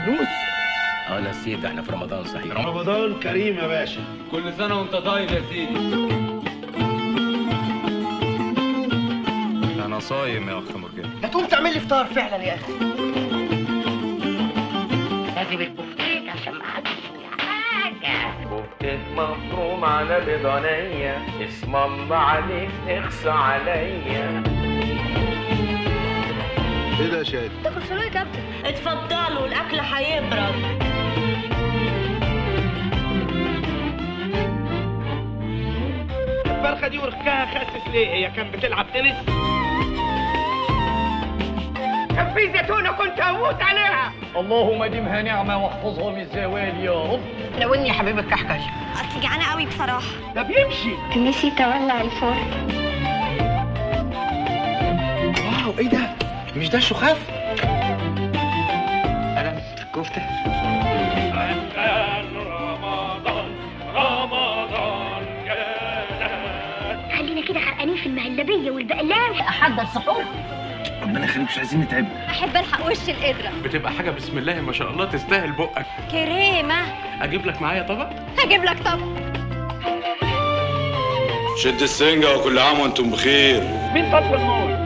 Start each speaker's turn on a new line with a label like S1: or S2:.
S1: فلوس
S2: اه نسيت احنا في رمضان صحيح
S1: رمضان كريم يا باشا
S3: كل سنة وانت طيب يا سيدي
S4: انا صايم يا اخ مرجان
S5: ما تقوم تعمل لي فطار فعلا يا اخي
S6: لازم البفتيك عشان ما حدش يقول حاجة
S7: بفتك مفروم على بضانية اسم الله عليك اخصى عليا
S1: ايه ده يا شادي
S8: تاكل شنو يا كابتن
S6: اتفضلوا الأكل هيبرد
S5: الفرخه دي وركها خاسس ليه هي كانت بتلعب تنس كان في زيتونه كنت هموت عليها
S3: اللهم اديمها نعمة واحفظها من الزوال يا رب
S5: لو اني يا حبيب الكحكش
S8: اصل جعانه قوي بصراحه
S5: ده بيمشي
S8: نسيت اولع الفرن
S5: واو ايه ده مش ده الشخاف انا الكفته
S8: خلينا كده حرقانين في المهلبيه والبقلاوه
S6: أحضر سحور
S1: ربنا يخليك مش عايزين نتعب
S8: احب الحق وش القدره
S4: بتبقى حاجه بسم الله ما شاء الله تستاهل بقك
S8: كريمه
S4: اجيب لك معايا طبق
S8: هجيب لك طبق
S9: شد السنجة وكل عام وانتم بخير
S5: مين طفل النور